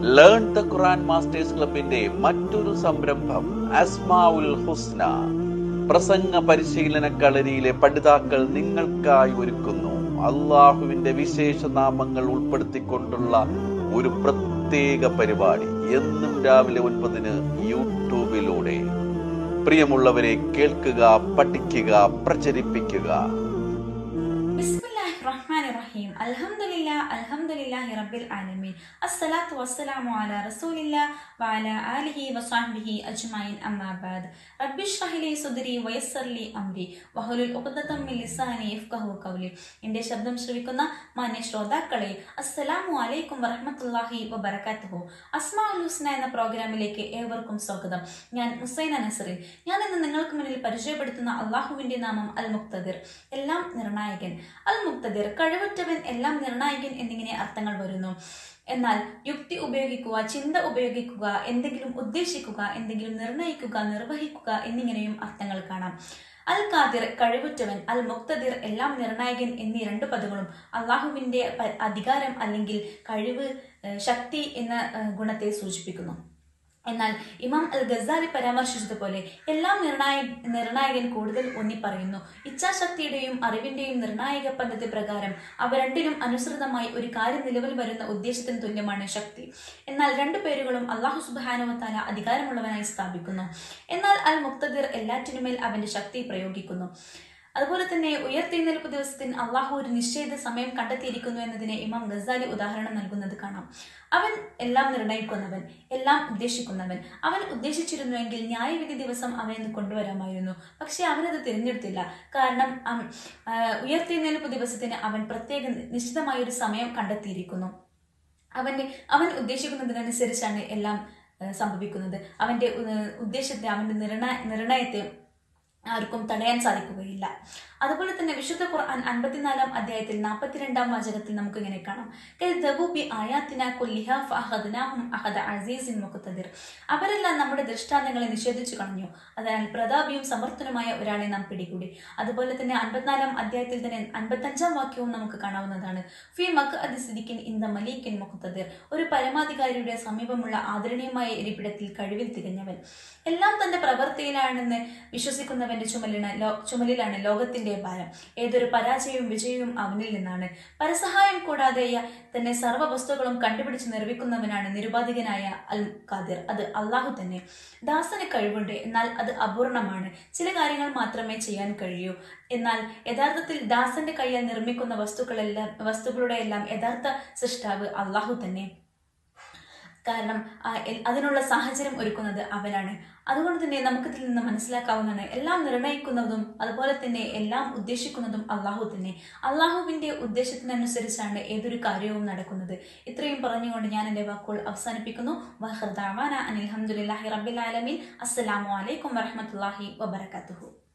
learn the Quran masters ക്ലബിന്റെ മറ്റൊരു സംരംഭം അസ്മാഉൽ ഹുസ്ന പ്രസംഗ പരിശീലന കളരിയിലെ പഠിതാക്കൾ നിങ്ങൾക്കായി ഒരുക്കുന്നു അള്ളാഹുവിന്റെ വിശേഷ നാമങ്ങൾ ഉൾപ്പെടുത്തിക്കൊണ്ടുള്ള ഒരു പ്രത്യേക പരിപാടി എന്നും രാവിലെ ഒൻപതിന് യൂട്യൂബിലൂടെ പ്രിയമുള്ളവരെ കേൾക്കുക പഠിക്കുക പ്രചരിപ്പിക്കുക ബിസ്മില്ലാഹിർ റഹ്മാനിർ റഹീം അൽഹംദുലില്ലാ അൽഹംദുലില്ലാഹി റബ്ബിൽ ആലമീൻ അസ്സലാത്തു വസ്സലാമു അലാ റസൂലില്ലാ വഅലാ ആലിഹി വസ്വഹ്ബിഹി അജ്മഈൻ അമ്മാ ബഅദ് റബ്ബി ഇശ്റഹ് ലി സുദ്രി വയസ്സർ ലി അംരി വഹ്ലുൽ ഉഖ്ദതം മിൻ ലിസാനി യഫ്ഖഹു ഖൗലി എൻ്റെ ശബ്ദം ശ്രവിക്കുന്ന മാന്യ ശ്രോതാക്കളെ അസ്സലാമു അലൈക്കും വറഹ്മത്തുള്ളാഹി വബറകാതുഹു അസ്മാഉൽ ഹുസ്ന എന്ന പ്രോഗ്രാമിലേക്ക് ഏവർക്കും സ്വാഗതം ഞാൻ മുസൈന നസറിൻ ഞാൻ ഇന്ന് നിങ്ങൾക്ക് മുന്നിൽ പരിചയപ്പെടുത്തുന്ന അള്ളാഹുവിന്റെ നാമം അൽ മുക്തദിർ എല്ലാം നിർണായകൻ അൽ മുക്തദിർ കഴിവുറ്റവൻ എല്ലാം നിർണായകൻ എന്നിങ്ങനെ അർത്ഥങ്ങൾ വരുന്നു എന്നാൽ യുക്തി ഉപയോഗിക്കുക ചിന്ത ഉപയോഗിക്കുക എന്തെങ്കിലും ഉദ്ദേശിക്കുക എന്തെങ്കിലും നിർണയിക്കുക നിർവഹിക്കുക എന്നിങ്ങനെയും അർത്ഥങ്ങൾ കാണാം അൽ ഖാദിർ കഴിവുറ്റവൻ അൽ മുക്തദിർ എല്ലാം നിർണായകൻ എന്നീ രണ്ട് പദങ്ങളും അള്ളാഹുവിന്റെ പ- അധികാരം അല്ലെങ്കിൽ കഴിവ് ഏഹ് ശക്തി എന്ന ഏഹ് ഗുണത്തെ സൂചിപ്പിക്കുന്നു എന്നാൽ ഇമാം അൽ ഗസാലി പരാമർശിച്ചതുപോലെ എല്ലാം നിർണായ നിർണായകൻ കൂടുതൽ ഊന്നി പറയുന്നു ഇച്ഛാശക്തിയുടെയും അറിവിന്റെയും നിർണായക പദ്ധതി പ്രകാരം അവ രണ്ടിനും അനുസൃതമായി ഒരു കാര്യം നിലവിൽ വരുന്ന ഉദ്ദേശത്തിന് തുല്യമാണ് ശക്തി എന്നാൽ രണ്ടു പേരുകളും അള്ളാഹു സുബാനുവത്താല അധികാരമുള്ളവനായി സ്ഥാപിക്കുന്നു എന്നാൽ അൽ മുക്തദിർ എല്ലാറ്റിനുമേൽ അവന്റെ ശക്തി പ്രയോഗിക്കുന്നു അതുപോലെ തന്നെ ഉയർത്തെഴുന്നേൽപ്പ് ദിവസത്തിന് അള്ളാഹു ഒരു നിശ്ചയിത സമയം കണ്ടെത്തിയിരിക്കുന്നു എന്നതിന് ഇമാം ഗസാലി ഉദാഹരണം നൽകുന്നത് കാണാം അവൻ എല്ലാം നിർണയിക്കുന്നവൻ എല്ലാം ഉദ്ദേശിക്കുന്നവൻ അവൻ ഉദ്ദേശിച്ചിരുന്നുവെങ്കിൽ ന്യായവിധി ദിവസം അവനെ കൊണ്ടുവരാമായിരുന്നു പക്ഷെ അവനത് തിരഞ്ഞെടുത്തില്ല കാരണം അം- ആ, ഉയർത്തെഴുന്നേൽപ്പ് ദിവസത്തിന് അവൻ പ്രത്യേക നിശ്ചിതമായ ഒരു സമയം കണ്ടെത്തിയിരിക്കുന്നു അവന്റെ അവൻ ഉദ്ദേശിക്കുന്നതിനനുസരിച്ചാണ് എല്ലാം ആ, സംഭവിക്കുന്നത് അവന്റെ ഉ- ഉദ്ദേശത്തെ അവന്റെ നിർണയ നിർണയത്തെ ആർക്കും തടയാൻ സാധിക്കുകയില്ല അതുപോലെ തന്നെ വിശുദ്ധ ഖുർആൻ അൻപത്തിനാലാം അധ്യായത്തിൽ നാൽപ്പത്തിരണ്ടാം വാചകത്തിൽ നമുക്ക് ഇങ്ങനെ കാണാം "കദ്ദബൂ ബി ആയാത്തിന കുല്ലിഹാ ഫഅഖദ്നാഹും അഖദ അസീസിൻ മുഖ്തദിർ അവരെല്ലാം നമ്മുടെ ദൃഷ്ടാന്തങ്ങളെ നിഷേധിച്ചു കളഞ്ഞു അതിനാൽ പ്രതാപിയും സമർത്ഥനുമായ ഒരാളെ നാം പിടികൂടി അതുപോലെ തന്നെ അൻപത്തിനാലാം അധ്യായത്തിൽ തന്നെ അൻപത്തഞ്ചാം വാക്യവും നമുക്ക് കാണാവുന്നതാണ് ഫി മക് സിദിക്കിൻ ഇൻ ദ മലീക്കിൻ മുഖ്തദിർ ഒരു പരമാധികാരിയുടെ സമീപമുള്ള ആദരണീയമായ ഇരിപ്പിടത്തിൽ കഴിവിൽ തികഞ്ഞവൻ എല്ലാം തന്റെ പ്രവൃത്തിയിലാണെന്ന് വിശ്വസിക്കുന്നവന്റെ ചുമലിന് ലോ ചുമലിലാണ് ലോകത്തിന്റെ ഭാരം ഏതൊരു പരാജയവും വിജയവും അവനിൽ നിന്നാണ് പരസഹായം കൂടാതെ യ- തന്നെ സർവ്വ വസ്തുക്കളും കണ്ടുപിടിച്ച് നിർമ്മിക്കുന്നവനാണ് നിരുപാധികനായ അൽ ഖാദിർ അത് അള്ളാഹു തന്നെ ദാസന് കഴിവുണ്ട് എന്നാൽ അത് അപൂർണമാണ് ചില കാര്യങ്ങൾ മാത്രമേ ചെയ്യാൻ കഴിയൂ എന്നാൽ യഥാർത്ഥത്തിൽ ദാസന്റെ കയ്യിൽ നിർമ്മിക്കുന്ന വസ്തുക്കളെല്ലാം വസ്തുക്കളുടെ എല്ലാം യഥാർത്ഥ സൃഷ്ടാവ് അള്ളാഹു തന്നെ കാരണം ആ, എൽ- അതിനുള്ള സാഹചര്യം ഒരുക്കുന്നത് അവനാണ് അതുകൊണ്ട് തന്നെ നമുക്കിതിൽ നിന്ന് മനസ്സിലാക്കാവുന്നതാണ് എല്ലാം നിർണയിക്കുന്നതും അതുപോലെ തന്നെ എല്ലാം ഉദ്ദേശിക്കുന്നതും അള്ളാഹു തന്നെ അള്ളാഹുവിന്റെ ഉദ്ദേശത്തിനനുസരിച്ചാണ് ഏതൊരു കാര്യവും നടക്കുന്നത് ഇത്രയും പറഞ്ഞുകൊണ്ട് ഞാൻ എൻ്റെ വാക്കുകൾ അവസാനിപ്പിക്കുന്നു വഹർദാവാന അനിൽഹമുല്ലാഹി റബ്ബിൽ ആലമീൻ അസ്സലാമു അലൈക്കും വറഹമത്തല്ലാഹി വബർക്കാത്തുഹു